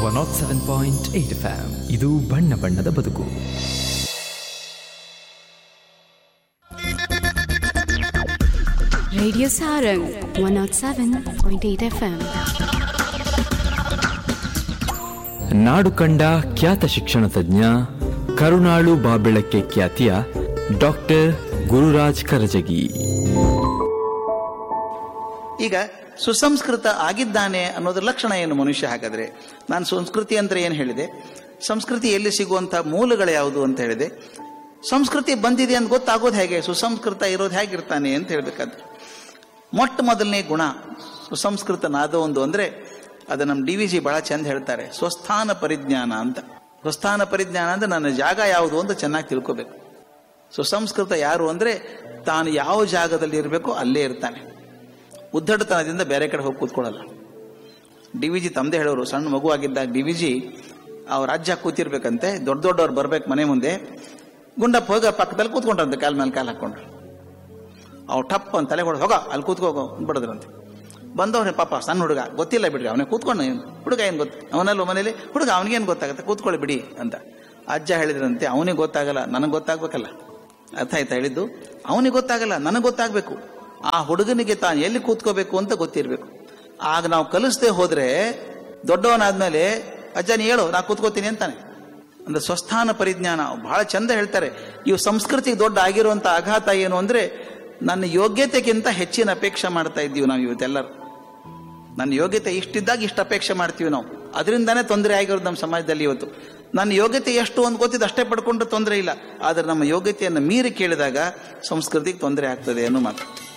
One naught seven point eight FM ಇದು ಬಣ್ಣ ಬಣ್ಣದ ಬದುಕು Radio Sarang 107.8 FM. ನಾಡು ಕಂಡ ಖ್ಯಾತ ಶಿಕ್ಷಣ ತಜ್ಞ ಕರುಣಾಳು ಬಾಬೆಳಕ್ಕೆ ಖ್ಯಾತಿಯ ಡಾಕ್ಟರ್ ಗುರುರಾಜ್ ಕರಜಗಿ ಈಗ ಸುಸಂಸ್ಕೃತ ಆಗಿದ್ದಾನೆ ಅನ್ನೋದ್ರ ಲಕ್ಷಣ ಏನು ಮನುಷ್ಯ ಹಾಗಾದ್ರೆ ನಾನು ಸಂಸ್ಕೃತಿ ಅಂತ ಏನು ಹೇಳಿದೆ ಸಂಸ್ಕೃತಿ ಎಲ್ಲಿ ಸಿಗುವಂಥ ಮೂಲಗಳು ಯಾವುದು ಅಂತ ಹೇಳಿದೆ ಸಂಸ್ಕೃತಿ ಬಂದಿದೆ ಅಂತ ಗೊತ್ತಾಗೋದು ಹೇಗೆ ಸುಸಂಸ್ಕೃತ ಇರೋದು ಹೇಗಿರ್ತಾನೆ ಅಂತ ಹೇಳ್ಬೇಕಾದ್ರೆ ಮೊಟ್ಟ ಮೊದಲನೇ ಗುಣ ಸುಸಂಸ್ಕೃತನಾದ ಒಂದು ಅಂದ್ರೆ ಅದು ನಮ್ಮ ಡಿ ವಿ ಜಿ ಬಹಳ ಚಂದ ಹೇಳ್ತಾರೆ ಸ್ವಸ್ಥಾನ ಪರಿಜ್ಞಾನ ಅಂತ ಸ್ವಸ್ಥಾನ ಪರಿಜ್ಞಾನ ಅಂದ್ರೆ ನನ್ನ ಜಾಗ ಯಾವುದು ಅಂತ ಚೆನ್ನಾಗಿ ತಿಳ್ಕೋಬೇಕು ಸುಸಂಸ್ಕೃತ ಯಾರು ಅಂದ್ರೆ ತಾನು ಯಾವ ಜಾಗದಲ್ಲಿ ಇರಬೇಕೋ ಅಲ್ಲೇ ಇರ್ತಾನೆ ಉದ್ದಟತನದಿಂದ ಬೇರೆ ಕಡೆ ಹೋಗಿ ಕೂತ್ಕೊಳ್ಳಲ್ಲ ಡಿ ವಿ ಜಿ ತಮ್ಮದೇ ಹೇಳೋರು ಸಣ್ಣ ಮಗು ಆಗಿದ್ದಾಗ ಡಿ ವಿ ಜಿ ಅವ್ರ ಅಜ್ಜ ಕೂತಿರ್ಬೇಕಂತೆ ದೊಡ್ಡ ದೊಡ್ಡವ್ರು ಬರ್ಬೇಕು ಮನೆ ಮುಂದೆ ಗುಂಡಪ್ಪ ಹೋಗ ಪಕ್ಕದಲ್ಲಿ ಕೂತ್ಕೊಂಡ್ರಂತೆ ಕಾಲ್ ಮೇಲೆ ಕಾಲು ಹಾಕೊಂಡು ಅವ್ ಟಪ್ ಅಂತ ತಲೆ ಹೊಡೆದು ಹೋಗ ಅಲ್ಲಿ ಕೂತ್ಕೋಗೋ ಬಿಡದ್ರಂತೆ ಬಂದವ್ರೆ ಪಾಪ ಸಣ್ಣ ಹುಡುಗ ಗೊತ್ತಿಲ್ಲ ಬಿಡ್ರಿ ಅವನೇ ಕೂತ್ಕೊಂಡು ಏನು ಹುಡುಗ ಏನು ಗೊತ್ತು ಅವನಲ್ಲೂ ಮನೇಲಿ ಹುಡುಗ ಅವನಿಗೇನು ಗೊತ್ತಾಗುತ್ತೆ ಕೂತ್ಕೊಳ್ಳಿ ಬಿಡಿ ಅಂತ ಅಜ್ಜ ಹೇಳಿದ್ರಂತೆ ಅವನಿಗೆ ಗೊತ್ತಾಗಲ್ಲ ನನಗೆ ಗೊತ್ತಾಗ್ಬೇಕಲ್ಲ ಅರ್ಥ ಆಯ್ತಾ ಹೇಳಿದ್ದು ಅವನಿಗೆ ಗೊತ್ತಾಗಲ್ಲ ನನಗೆ ಗೊತ್ತಾಗಬೇಕು ಆ ಹುಡುಗನಿಗೆ ತಾನು ಎಲ್ಲಿ ಕೂತ್ಕೋಬೇಕು ಅಂತ ಗೊತ್ತಿರಬೇಕು ಆಗ ನಾವು ಕಲಿಸದೆ ಹೋದ್ರೆ ದೊಡ್ಡವನಾದ್ಮೇಲೆ ಅಜ್ಜ ನೀ ಹೇಳು ನಾ ಕೂತ್ಕೋತೀನಿ ಅಂತಾನೆ ಅಂದ್ರೆ ಸ್ವಸ್ಥಾನ ಪರಿಜ್ಞಾನ ಬಹಳ ಚಂದ ಹೇಳ್ತಾರೆ ಇವು ಸಂಸ್ಕೃತಿಗೆ ದೊಡ್ಡ ಆಗಿರುವಂತ ಆಘಾತ ಏನು ಅಂದ್ರೆ ನನ್ನ ಯೋಗ್ಯತೆಗಿಂತ ಹೆಚ್ಚಿನ ಅಪೇಕ್ಷೆ ಮಾಡ್ತಾ ಇದ್ದೀವಿ ನಾವು ಇವತ್ತೆಲ್ಲರೂ ನನ್ನ ಯೋಗ್ಯತೆ ಇಷ್ಟಿದ್ದಾಗ ಇಷ್ಟು ಅಪೇಕ್ಷೆ ಮಾಡ್ತೀವಿ ನಾವು ಅದರಿಂದಾನೇ ತೊಂದರೆ ಆಗಿರೋದು ನಮ್ಮ ಸಮಾಜದಲ್ಲಿ ಇವತ್ತು ನನ್ನ ಯೋಗ್ಯತೆ ಎಷ್ಟು ಅಂತ ಗೊತ್ತಿದ್ದು ಅಷ್ಟೇ ಪಡ್ಕೊಂಡ್ರೆ ತೊಂದರೆ ಇಲ್ಲ ಆದರೆ ನಮ್ಮ ಯೋಗ್ಯತೆಯನ್ನು ಮೀರಿ ಕೇಳಿದಾಗ ಸಂಸ್ಕೃತಿಗೆ ತೊಂದರೆ ಆಗ್ತದೆ ಅನ್ನೋ ಮಾತು